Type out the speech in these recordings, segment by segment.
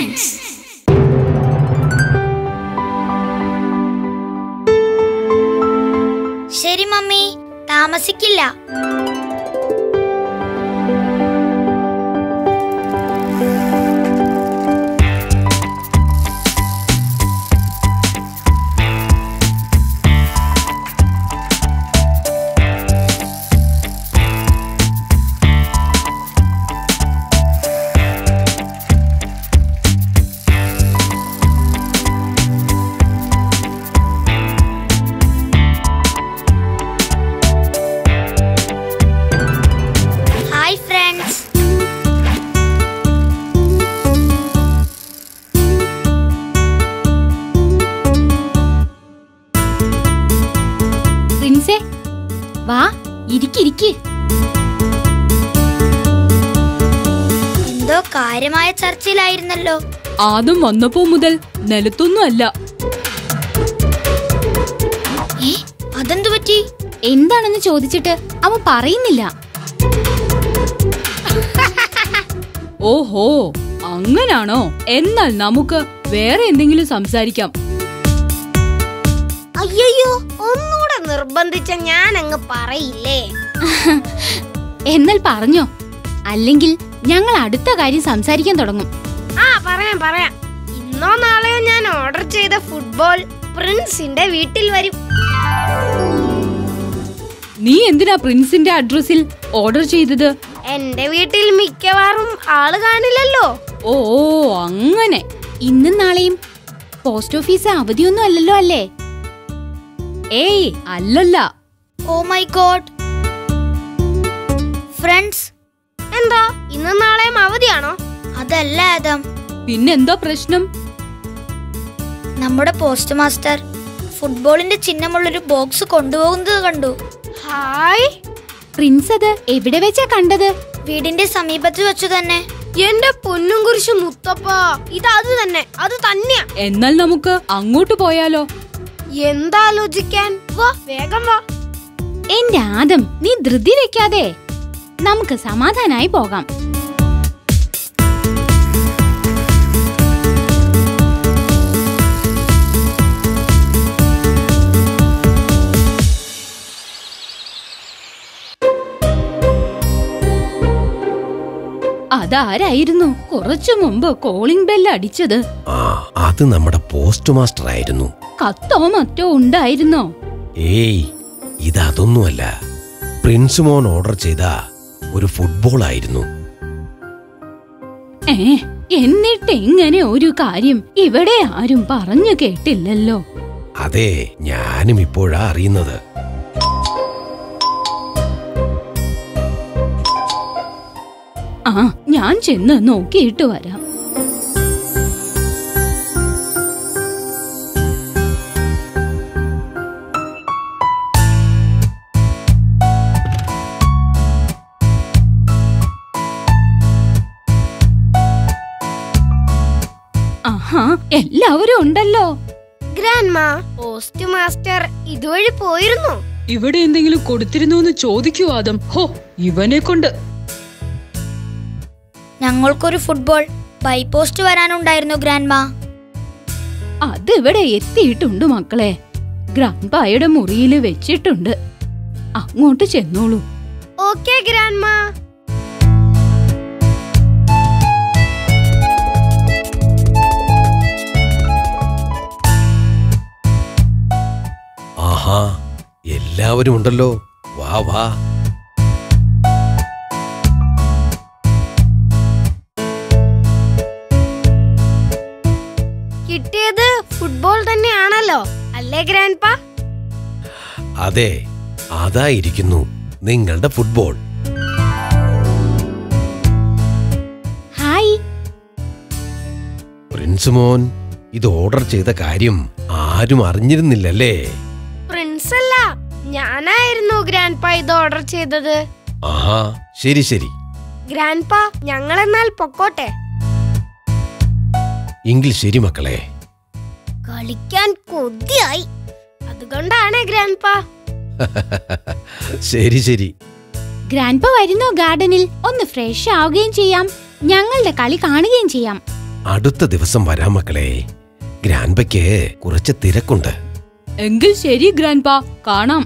friends ശരി mummy താമസിക്കില്ല hi friends പ്രിൻസേ വാ ഇരിക്കിരിക്ക് എന്തോ കാര്യമായ ചർച്ചയിലായിരുന്നല്ലോ ആദം വന്നപ്പോ മുതൽ നിലത്തൊന്നും അല്ല ഏ അതെന്തു പറ്റി എന്താണെന്ന് ചോദിച്ചിട്ട് അവൻ പറയുന്നില്ല ഓഹോ അങ്ങനാണോ എന്നാൽ നമുക്ക് വേറെ എന്തെങ്കിലും സംസാരിക്കാം അയ്യോ ഒന്നുകൂടെ നിർബന്ധിച്ച ഞാൻ അങ്ങ് പറയില്ലേ എന്നാൽ പറഞ്ഞോ അല്ലെങ്കിൽ ഞങ്ങൾ അടുത്ത കാര്യം സംസാരിക്കാൻ തുടങ്ങും ആ പറയാം പറയാം ഇന്നോ നാളെയോ ഞാൻ ഓർഡർ ചെയ്ത ഫുട്ബോൾ പ്രിൻസിന്റെ വീട്ടിൽ വരും നീ എന്തിനാ പ്രിൻസിന്റെ അഡ്രസ്സിൽ ഓർഡർ ചെയ്തത് എന്റെ വീട്ടിൽ മിക്കവാറും ആള് കാണില്ലല്ലോ ഓ ഓ, അങ്ങനെ ഇന്നും നാളെയും പോസ്റ്റ് ഓഫീസ് അവധിയൊന്നും അല്ലല്ലോ അല്ലേ ഏയ് അല്ലല്ല ഓ മൈ ഗോഡ് ഫ്രണ്ട്സ് എന്താ ഇന്നും നാളെയും അവധിയാണോ അതല്ല ആദം പിന്നെന്താ പ്രശ്നം നമ്മുടെ പോസ്റ്റ് മാസ്റ്റർ ഫുട്ബോളിന്റെ ചിഹ്നമുള്ളൊരു ബോക്സ് കൊണ്ടുപോകുന്നത് കണ്ടു ഹായ് പ്രിൻസ് അത് എവിടെ വെച്ചാ കണ്ടത് വീടിന്റെ സമീപത്ത് വെച്ചു തന്നെ എന്റെ പൊന്നും കുരിശ് മുത്തപ്പ ഇത് അത് തന്നെ അത് തന്നെയാ എന്നാൽ നമുക്ക് അങ്ങോട്ട് പോയാലോ എന്താലോചിക്കാൻ വാ വേഗം വാ എന്റെ ആദം നീ ധൃതി വെക്കാതെ നമുക്ക് സമാധാനായി പോകാം അതാരായിരുന്നു കുറച്ചു മുമ്പ് കോളിംഗ് ബെല്ല് അടിച്ചത് ആ അത് നമ്മുടെ പോസ്റ്റ് മാസ്റ്റർ ആയിരുന്നു കത്തോ മറ്റോ ഉണ്ടായിരുന്നോ ഏയ് ഇതൊന്നുമല്ല പ്രിൻസ് മോൻ ഓർഡർ ചെയ്ത ഒരു ഫുട്ബോൾ ആയിരുന്നു ഏ എന്നിട്ട് ഇങ്ങനെ ഒരു കാര്യം ഇവിടെ ആരും പറഞ്ഞു കേട്ടില്ലല്ലോ അതെ ഞാനും ഇപ്പോഴാ അറിയുന്നത് ആ ഞാൻ ചെന്ന് നോക്കിയിട്ട് വരാം ആഹാ എല്ലാവരും ഉണ്ടല്ലോ ഗ്രാൻഡ് മാ പോസ്റ്റ് മാസ്റ്റർ ഇതുവഴി പോയിരുന്നു ഇവിടെ എന്തെങ്കിലും കൊടുത്തിരുന്നു എന്ന് ചോദിക്കൂ ആദം ഹോ ഇവനെ കൊണ്ട് ഞങ്ങൾക്കൊരു ഫുട്ബോൾ ബൈ പോസ്റ്റ് വരാനുണ്ടായിരുന്നു ഗ്രാൻഡ് മാ അതിവിടെ എത്തിയിട്ടുണ്ട് മക്കളെ ഗ്രാൻപായുടെ മുറിയിൽ വെച്ചിട്ടുണ്ട് അങ്ങോട്ട് ചെന്നോളൂ ഓക്കെ ഗ്രാൻഡ് മാ ആഹാ എല്ലാവരും ഉണ്ടല്ലോ വാ വാ കിട്ടിയത് ഫുട്ബോൾ തന്നെയാണല്ലോ അല്ലേ ഗ്രാൻഡ് പാ അതെ അതായിരിക്കുന്നു നിങ്ങളുടെ ഫുട്ബോൾ ഹായ് പ്രിൻസ് മോൻ ഇത് ഓർഡർ ചെയ്ത കാര്യം ആരും അറിഞ്ഞിരുന്നില്ലല്ലേ പ്രിൻസ് അല്ല ഞാനായിരുന്നു ഗ്രാൻഡ് പാ ഇത് ഓർഡർ ചെയ്തത് ആഹാ ശരി ശരി ഗ്രാൻഡ് പാ ഞങ്ങളെന്നാൽ പൊക്കോട്ടെ എങ്കിൽ ശരി മക്കളെ കളിക്കാൻ കൊതിയായി അതുകൊണ്ടാണ് ഗ്രാൻഡ് പാ ശരി ശരി ഗ്രാൻഡ്പ വരുന്നോ ഗാർഡനിൽ ഒന്ന് ഫ്രഷ് ആവുകയും ചെയ്യാം ഞങ്ങളുടെ കളി കാണുകയും ചെയ്യാം അടുത്ത ദിവസം വരാം മക്കളെ ഗ്രാൻപയ്ക്ക് കുറച്ച് തിരക്കുണ്ട് എങ്കിൽ ശരി ഗ്രാൻഡ് പാ കാണാം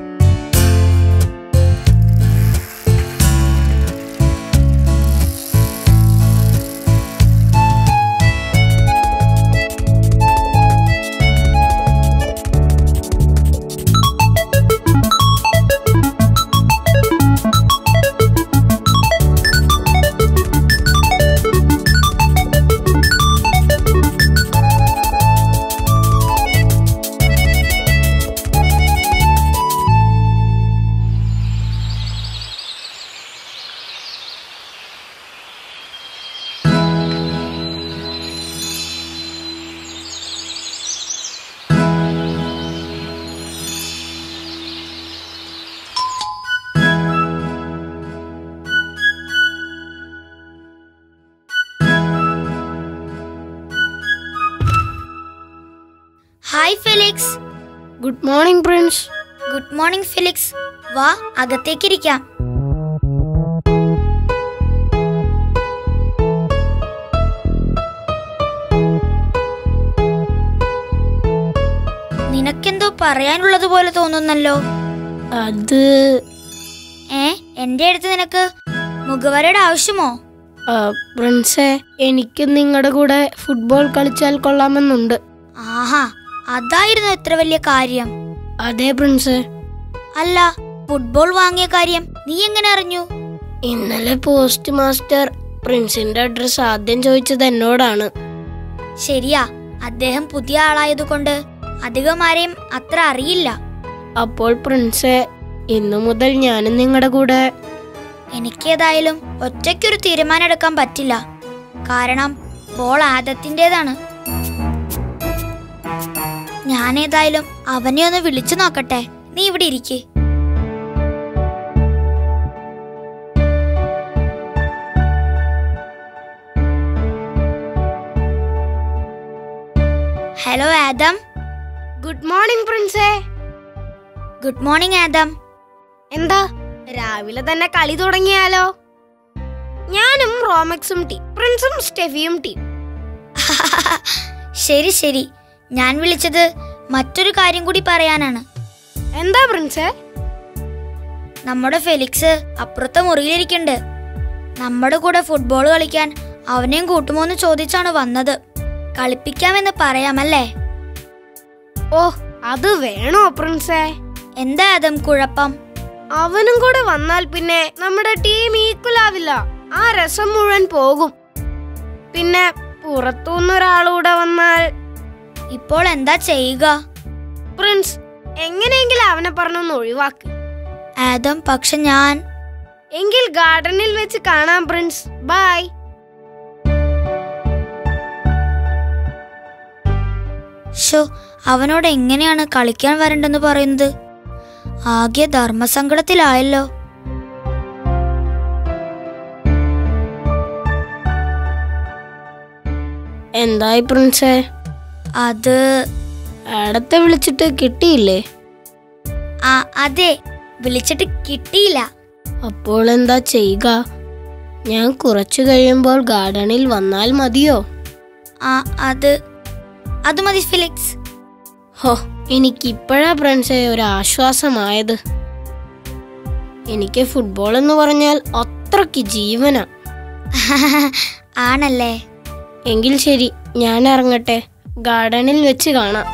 hi Felix good morning Prince good morning Felix വാ അകത്തേക്കിരിക്കാം നിനക്കെന്തോ പറയാനുള്ളത് പോലെ തോന്നുന്നല്ലോ അത് ഏ എന്റെ അടുത്ത് നിനക്ക് മുഖവരയുടെ ആവശ്യമോ ആ, പ്രിൻസേ എനിക്ക് നിങ്ങളുടെ കൂടെ ഫുട്ബോൾ കളിച്ചാൽ കൊള്ളാമെന്നുണ്ട് ആഹാ അതായിരുന്നു ഇത്ര വലിയ കാര്യം അതെ പ്രിൻസേ അല്ല ഫുട്ബോൾ വാങ്ങിയ കാര്യം നീ എങ്ങനെ അറിഞ്ഞു ഇന്നലെ പോസ്റ്റ് മാസ്റ്റർ പ്രിൻസിന്റെ അഡ്രസ് ആദ്യം ചോദിച്ചത് എന്നോടാണ് ശരിയാ അദ്ദേഹം പുതിയ ആളായതുകൊണ്ട് അധികം ആരെയും അത്ര അറിയില്ല അപ്പോൾ പ്രിൻസേ ഇന്നു മുതൽ ഞാനും നിങ്ങളുടെ കൂടെ എനിക്കേതായാലും ഒറ്റയ്ക്കൊരു തീരുമാനം എടുക്കാൻ പറ്റില്ല കാരണം ബോൾ ആദത്തിൻ്റെതാണ് ഞാനേതായാലും അവനെ ഒന്ന് വിളിച്ചു നോക്കട്ടെ നീ ഇവിടെ ഇരിക്കേ ഹലോ ആദം ഗുഡ് മോർണിംഗ് പ്രിൻസേ ഗുഡ് മോർണിംഗ് ആദം എന്താ രാവിലെ തന്നെ കളി തുടങ്ങിയാലോ ഞാനും റോമക്സും ടീം പ്രിൻസും സ്റ്റെഫിയും ടീം ശരി ശരി ഞാൻ വിളിച്ചത് മറ്റൊരു കാര്യം കൂടി പറയാനാണ് എന്താ പ്രിൻസേ നമ്മുടെ ഫെലിക്സ് അപ്പുറത്തെ മുറിയിലിരിക്കുന്നുണ്ട് നമ്മുടെ കൂടെ ഫുട്ബോൾ കളിക്കാൻ അവനെയും കൂട്ടുമോ എന്ന് ചോദിച്ചാണ് വന്നത് കളിപ്പിക്കാമെന്ന് പറയാമല്ലേ ഓ അത് വേണോ പ്രിൻസേ എന്താ അതും കുഴപ്പം അവനും കൂടെ വന്നാൽ പിന്നെ നമ്മുടെ ടീം ഈക്വൽ ആവില്ല ആ രസം മുഴുവൻ പോകും പിന്നെ പുറത്തുനിന്ന് ഒരാളൂടെ വന്നാൽ ഇപ്പോൾ എന്താ ചെയ്യുക പ്രിൻസ് എങ്ങനെയെങ്കിലും അവനെ പറഞ്ഞൊന്ന് ഒഴിവാക്ക് ആദം പക്ഷെ ഞാൻ എങ്കിൽ ഗാർഡനിൽ വെച്ച് കാണാം പ്രിൻസ് ബൈ ഷോ അവനോട് എങ്ങനെയാണ് കളിക്കാൻ വരണ്ടെന്ന് പറയുന്നത് ആകെ ധർമ്മസങ്കടത്തിലായല്ലോ എന്തായി പ്രിൻസേ അത് അടുത്തെ വിളിച്ചിട്ട് കിട്ടിയില്ലേ ആ അതെ വിളിച്ചിട്ട് കിട്ടിയില്ല അപ്പോൾ എന്താ ചെയ്യുക ഞാൻ കുറച്ചു കഴിയുമ്പോൾ ഗാർഡനിൽ വന്നാൽ മതിയോ ആ അത് അത് മതി ഫിലിക്സ് ഹോ എനിക്കിപ്പോഴാ ഫ്രണ്ട്സേ ഒരു ആശ്വാസമായത് എനിക്ക് ഫുട്ബോൾ എന്ന് പറഞ്ഞാൽ അത്രയ്ക്ക് ജീവനാ ആണല്ലേ എങ്കിൽ ശരി ഞാൻ ഇറങ്ങട്ടെ ഗാർഡനിൽ വെച്ച് കാണാം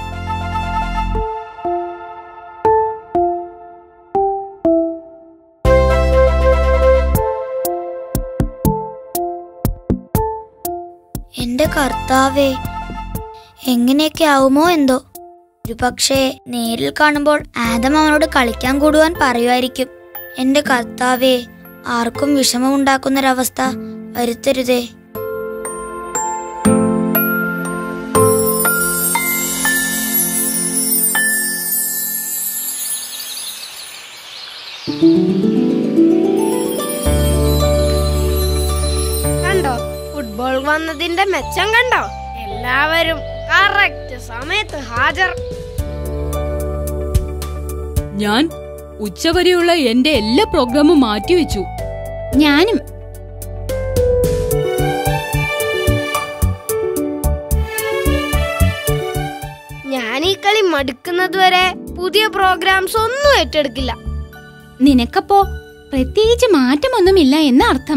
എന്റെ കർത്താവേ എങ്ങനെയൊക്കെ ആവുമോ എന്തോ ഒരു പക്ഷേ നേരിൽ കാണുമ്പോൾ ആദം അവനോട് കളിക്കാൻ കൂടുവാൻ പറയുമായിരിക്കും എന്റെ കർത്താവേ ആർക്കും വിഷമമുണ്ടാക്കുന്നൊരവസ്ഥ വരുത്തരുതേ കണ്ടോ ഫുട്ബോൾ വന്നതിന്റെ മെച്ചം കണ്ടോ എല്ലാവരും കറക്റ്റ് സമയത്ത് ഹാജർ ഞാൻ ഉച്ചവരെയുള്ള എന്റെ എല്ലാ പ്രോഗ്രാമും മാറ്റിവെച്ചു ഞാനും കളിക്കളി മടുക്കുന്നത് വരെ പുതിയ പ്രോഗ്രാംസ് ഒന്നും ഏറ്റെടുക്കില്ല നിനക്കപ്പോ പ്രത്യേകിച്ച് മാറ്റമൊന്നുമില്ല എന്ന അർത്ഥം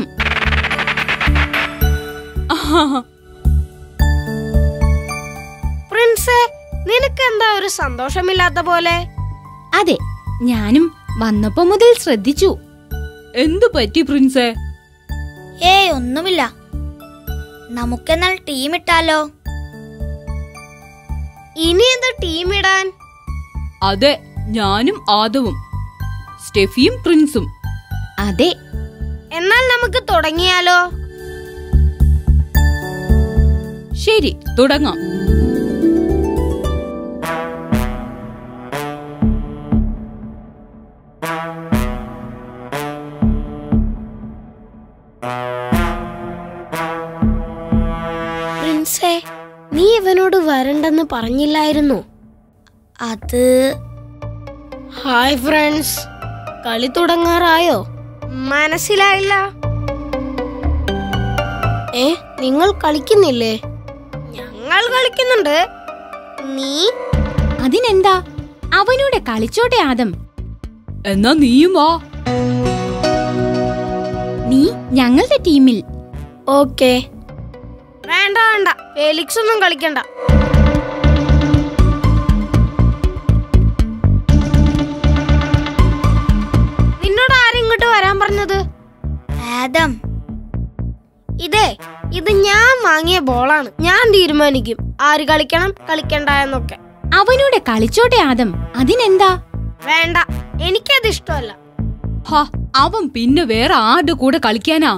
പ്രിൻസേ നിനക്ക് എന്താ ഒരു സന്തോഷമില്ലാത്ത പോലെ അതെ ഞാനും വന്നപ്പോ മുതൽ ശ്രദ്ധിച്ചു എന്തു പറ്റി പ്രിൻസേ ഏയ് ഒന്നുമില്ല നമുക്കെന്നാൽ ടീം ഇട്ടാലോ ഇനി എന്ത് ടീം ഇടാൻ അതെ ഞാനും ആദവും സ്റ്റെഫിയും പ്രിൻസും അതെ എന്നാൽ നമുക്ക് തുടങ്ങിയാലോ ശരി തുടങ്ങാം പ്രിൻസേ നീ ഇവനോട് വരണ്ടെന്ന് പറഞ്ഞില്ലായിരുന്നു അത് ഹായ് ഫ്രണ്ട്സ് കളി തുടങ്ങാറായോ മനസ്സിലായില്ല ഏ നിങ്ങൾ കളിക്കുന്നില്ലേ ഞങ്ങൾ കളിക്കുന്നുണ്ട് നീ അതിനെന്താ അവനോട് കളിച്ചോട്ടെ ആദം എന്നാ നീയും വാ നീ ഞങ്ങളുടെ ടീമിൽ ഓക്കെ വേണ്ട വേണ്ട ഫേലിക്സ് ഒന്നും കളിക്കണ്ട നിന്നോട് ആരും ഇങ്ങോട്ട് വരാൻ പറഞ്ഞത് ആദം ഇതേ ഇത് ഞാൻ വാങ്ങിയ ബോളാണ് ഞാൻ തീരുമാനിക്കും ആര് കളിക്കണം കളിക്കണ്ട എന്നൊക്കെ അവനോട് കളിച്ചോട്ടെ ആദം അതിനെന്താ വേണ്ട എനിക്കത് ഇഷ്ടമല്ല ഹാ അവൻ പിന്നെ വേറെ ആരുടെ കൂടെ കളിക്കാനാ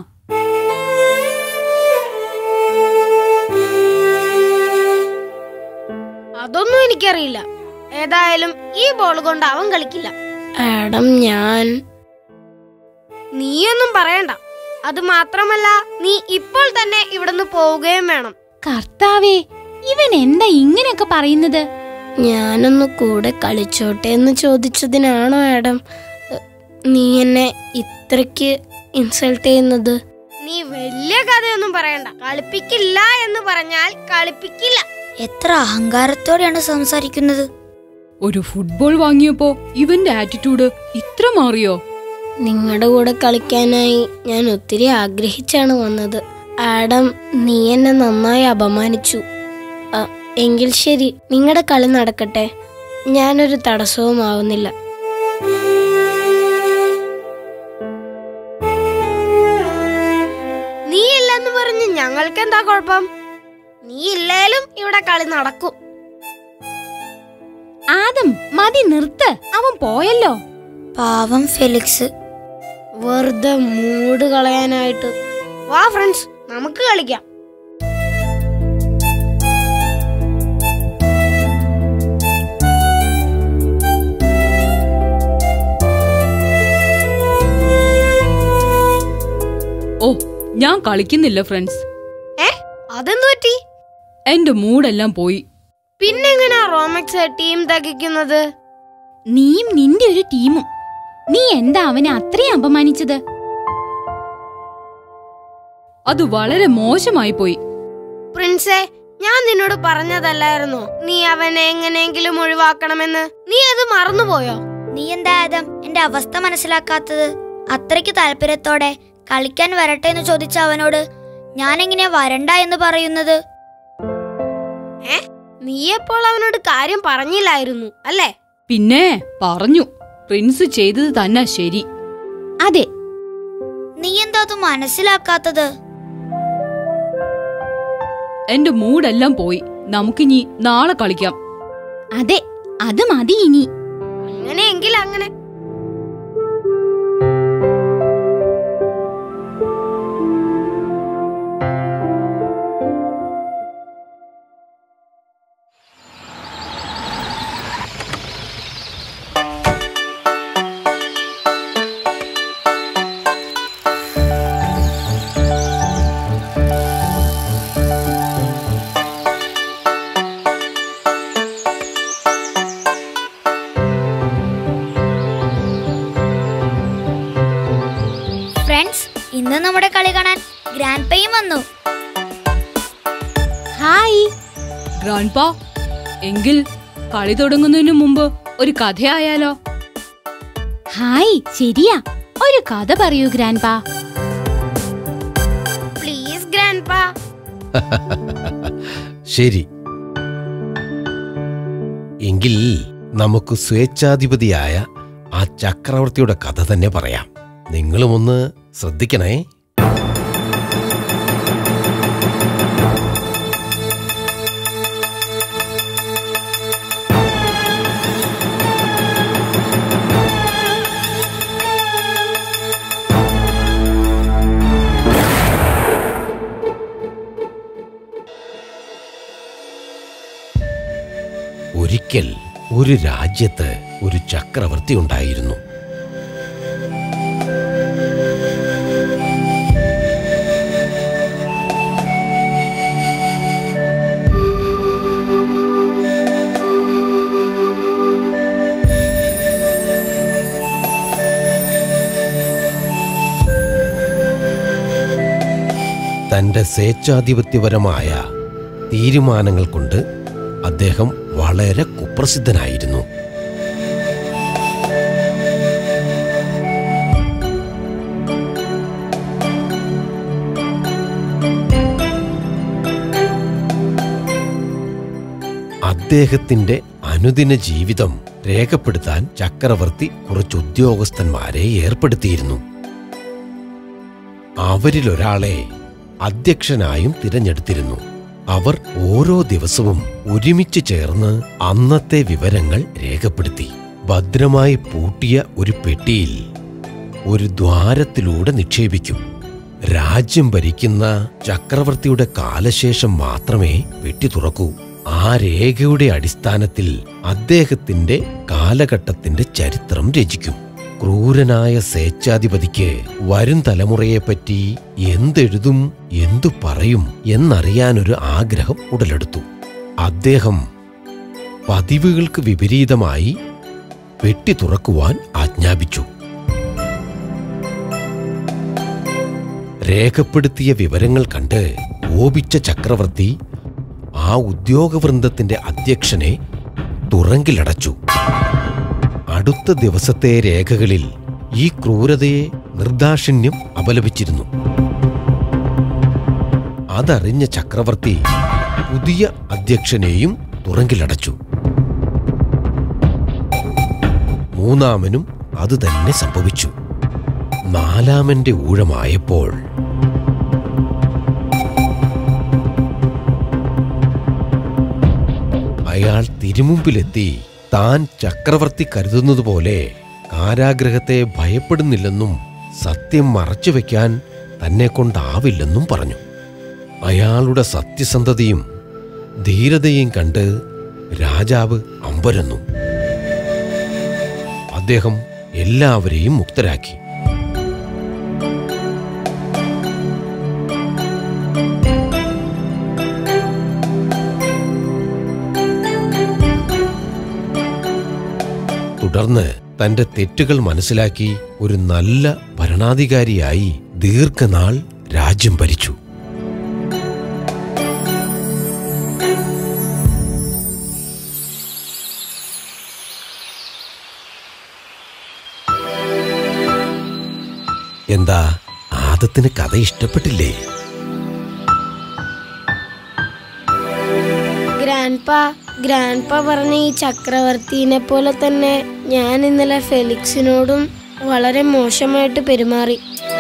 അതൊന്നും എനിക്കറിയില്ല ഏതായാലും ഈ ബോൾ കൊണ്ട് അവൻ കളിക്കില്ല ആഡം ഞാൻ നീയൊന്നും പറയണ്ട അത് മാത്രമല്ല നീ ഇപ്പോൾ തന്നെ ഇവിടുന്ന് പോവുകയും വേണം കർത്താവേ ഇവൻ എന്താ ഇങ്ങനെയൊക്കെ പറയുന്നത് ഞാനൊന്ന് കൂടെ കളിച്ചോട്ടെ എന്ന് ചോദിച്ചതിനാണോ ആഡം എ, നീ എന്നെ ഇത്രയ്ക്ക് ഇൻസൾട്ട് ചെയ്യുന്നത് നീ വലിയ കഥയൊന്നും പറയണ്ട കളിപ്പിക്കില്ല എന്ന് പറഞ്ഞാൽ കളിപ്പിക്കില്ല എത്ര അഹങ്കാരത്തോടെയാണ് സംസാരിക്കുന്നത് ഒരു ഫുട്ബോൾ വാങ്ങിയപ്പോ ഇവന്റെ ആറ്റിറ്റ്യൂഡ് ഇത്ര മാറിയോ നിങ്ങളുടെ കൂടെ കളിക്കാനായി ഞാൻ ഒത്തിരി ആഗ്രഹിച്ചാണ് വന്നത് ആഡം നീ എന്നെ നന്നായി അപമാനിച്ചു അ, എങ്കിൽ ശരി നിങ്ങളുടെ കളി നടക്കട്ടെ ഞാനൊരു തടസ്സവും ആവുന്നില്ല നീ ഇല്ലെന്ന് പറഞ്ഞ് ഞങ്ങൾക്ക് എന്താ കുഴപ്പം നീ ഇല്ലേലും ഇവിടെ കളി നടക്കും ആദം മതി നിർത്ത് അവൻ പോയല്ലോ പാവം ഫെലിക്സ് വെറുതെ മൂഡ് കളയാനായിട്ട് വാ ഫ്രണ്ട്സ് നമുക്ക് കളിക്കാം ഓ ഞാൻ കളിക്കുന്നില്ല ഫ്രണ്ട്സ് ഏ അതെന്തു പറ്റി എന്റെ മൂടെല്ലാം പോയി പിന്നെങ്ങനാ റോമക്സ് ടീം തികയ്ക്കുന്നത് നീയും നിന്റെ ഒരു ടീമും നീ എന്താ അവനെ അത്രയും അപമാനിച്ചത് അത് വളരെ മോശമായി പോയി പ്രിൻസേ ഞാൻ നിന്നോട് പറഞ്ഞതല്ലായിരുന്നോ നീ അവനെ എങ്ങനെയെങ്കിലും ഒഴിവാക്കണമെന്ന് നീ അത് മറന്നുപോയോ നീ എന്താ ആദം എന്റെ അവസ്ഥ മനസ്സിലാക്കാത്തത് അത്രയ്ക്ക് താല്പര്യത്തോടെ കളിക്കാൻ വരട്ടെ എന്ന് ചോദിച്ച അവനോട് ഞാൻ എങ്ങനെയാ വരണ്ട എന്ന് പറയുന്നത് നീ എപ്പോൾ അവനോട് കാര്യം പറഞ്ഞില്ലായിരുന്നു അല്ലേ പിന്നെ പറഞ്ഞു പ്രിൻസ് ചെയ്തത് തന്നെ ശരി അതെ നീ എന്താ അത് മനസ്സിലാക്കാത്തത് എന്റെ മൂടെല്ലാം പോയി നമുക്കിനി നാളെ കളിക്കാം അതെ അത് മതി ഇനി അങ്ങനെയെങ്കിൽ അങ്ങനെ ഫ്രണ്ട്സ് ഇന്ന് നമ്മുടെ കളി കാണാൻ ഗ്രാൻഡ് പയും വന്നു ഹായ് ഗ്രാൻഡ്പാ എങ്കിൽ കളി തുടങ്ങുന്നതിന് മുമ്പ് ഒരു കഥയായാലോ ഹായ് ശരിയാ ഒരു കഥ പറയൂ ഗ്രാൻഡ് പാ പ്ലീസ് ഗ്രാൻഡ് പാ ശരി എങ്കിൽ നമുക്ക് സ്വേച്ഛാധിപതിയായ ആ ചക്രവർത്തിയുടെ കഥ തന്നെ പറയാം നിങ്ങളും ഒന്ന് ശ്രദ്ധിക്കണേ ഒരിക്കൽ ഒരു രാജ്യത്ത് ഒരു ചക്രവർത്തി ഉണ്ടായിരുന്നു തന്റെ സ്വേച്ഛാധിപത്യപരമായ തീരുമാനങ്ങൾ കൊണ്ട് അദ്ദേഹം വളരെ കുപ്രസിദ്ധനായിരുന്നു അദ്ദേഹത്തിന്റെ അനുദിന ജീവിതം രേഖപ്പെടുത്താൻ ചക്രവർത്തി കുറച്ച് ഉദ്യോഗസ്ഥന്മാരെ ഏർപ്പെടുത്തിയിരുന്നു അവരിലൊരാളെ അധ്യക്ഷനായും തിരഞ്ഞെടുത്തിരുന്നു അവർ ഓരോ ദിവസവും ഒരുമിച്ച് ചേർന്ന് അന്നത്തെ വിവരങ്ങൾ രേഖപ്പെടുത്തി ഭദ്രമായി പൂട്ടിയ ഒരു പെട്ടിയിൽ ഒരു ദ്വാരത്തിലൂടെ നിക്ഷേപിക്കും രാജ്യം ഭരിക്കുന്ന ചക്രവർത്തിയുടെ കാലശേഷം മാത്രമേ പെട്ടി തുറക്കൂ ആ രേഖയുടെ അടിസ്ഥാനത്തിൽ അദ്ദേഹത്തിന്റെ കാലഘട്ടത്തിന്റെ ചരിത്രം രചിക്കും ക്രൂരനായ സ്വേച്ഛാധിപതിക്ക് വരും തലമുറയെപ്പറ്റി എന്തെഴുതും എന്തു പറയും എന്നറിയാനൊരു ആഗ്രഹം ഉടലെടുത്തു അദ്ദേഹം പതിവുകൾക്ക് വിപരീതമായി പെട്ടി തുറക്കുവാൻ ആജ്ഞാപിച്ചു രേഖപ്പെടുത്തിയ വിവരങ്ങൾ കണ്ട് കോപിച്ച ചക്രവർത്തി ആ ഉദ്യോഗവൃന്ദത്തിന്റെ അധ്യക്ഷനെ തുറങ്കിലടച്ചു അടുത്ത ദിവസത്തെ രേഖകളിൽ ഈ ക്രൂരതയെ നിർദാക്ഷിണ്യം അപലപിച്ചിരുന്നു അതറിഞ്ഞ ചക്രവർത്തി പുതിയ അധ്യക്ഷനെയും തുറങ്കിലടച്ചു മൂന്നാമനും അതുതന്നെ സംഭവിച്ചു നാലാമന്റെ ഊഴമായപ്പോൾ അയാൾ തിരുമുമ്പിലെത്തി താൻ ചക്രവർത്തി കരുതുന്നതുപോലെ കാരാഗ്രഹത്തെ ഭയപ്പെടുന്നില്ലെന്നും സത്യം മറച്ചുവെക്കാൻ തന്നെ കൊണ്ടാവില്ലെന്നും പറഞ്ഞു അയാളുടെ സത്യസന്ധതയും ധീരതയും കണ്ട് രാജാവ് അമ്പരന്നു അദ്ദേഹം എല്ലാവരെയും മുക്തരാക്കി തുടർന്ന് തന്റെ തെറ്റുകൾ മനസ്സിലാക്കി ഒരു നല്ല ഭരണാധികാരിയായി ദീർഘനാൾ രാജ്യം ഭരിച്ചു എന്താ ആദത്തിന് കഥ ഇഷ്ടപ്പെട്ടില്ലേ ഗ്രാൻഡ്പ ഗ്രാൻഡ്പ പറഞ്ഞ ഈ ചക്രവർത്തിനെ പോലെ തന്നെ ഞാൻ ഇന്നലെ ഫെലിക്സിനോടും വളരെ മോശമായിട്ട് പെരുമാറി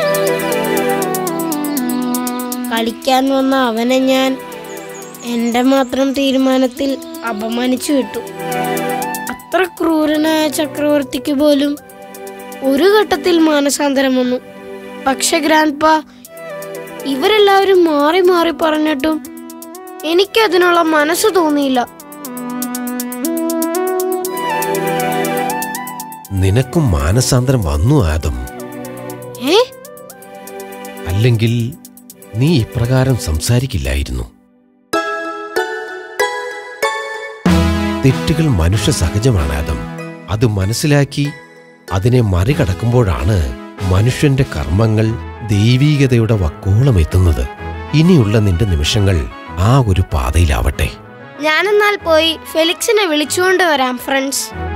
കളിക്കാൻ വന്ന അവനെ ഞാൻ എൻ്റെ മാത്രം തീരുമാനത്തിൽ അപമാനിച്ചു വിട്ടു അത്ര ക്രൂരനായ ചക്രവർത്തിക്ക് പോലും ഒരു ഘട്ടത്തിൽ മാനസാന്തരം വന്നു പക്ഷെ ഗ്രാൻഡ്പ ഇവരെല്ലാവരും മാറി മാറി പറഞ്ഞിട്ടും എനിക്കതിനുള്ള മനസ്സ് തോന്നിയില്ല നിനക്കും മാനസാന്തരം വന്നു ആദം ഏ അല്ലെങ്കിൽ നീ ഇപ്രകാരം സംസാരിക്കില്ലായിരുന്നു തെറ്റുകൾ മനുഷ്യ സഹജമാണ് ആദം അത് മനസ്സിലാക്കി അതിനെ മറികടക്കുമ്പോഴാണ് മനുഷ്യന്റെ കർമ്മങ്ങൾ ദൈവീകതയുടെ വക്കോളം എത്തുന്നത് ഇനിയുള്ള നിന്റെ നിമിഷങ്ങൾ ആ ഒരു പാതയിലാവട്ടെ ഞാനെന്നാൽ പോയി ഫെലിക്സിനെ വിളിച്ചുകൊണ്ട് വരാം ഫ്രണ്ട്സ്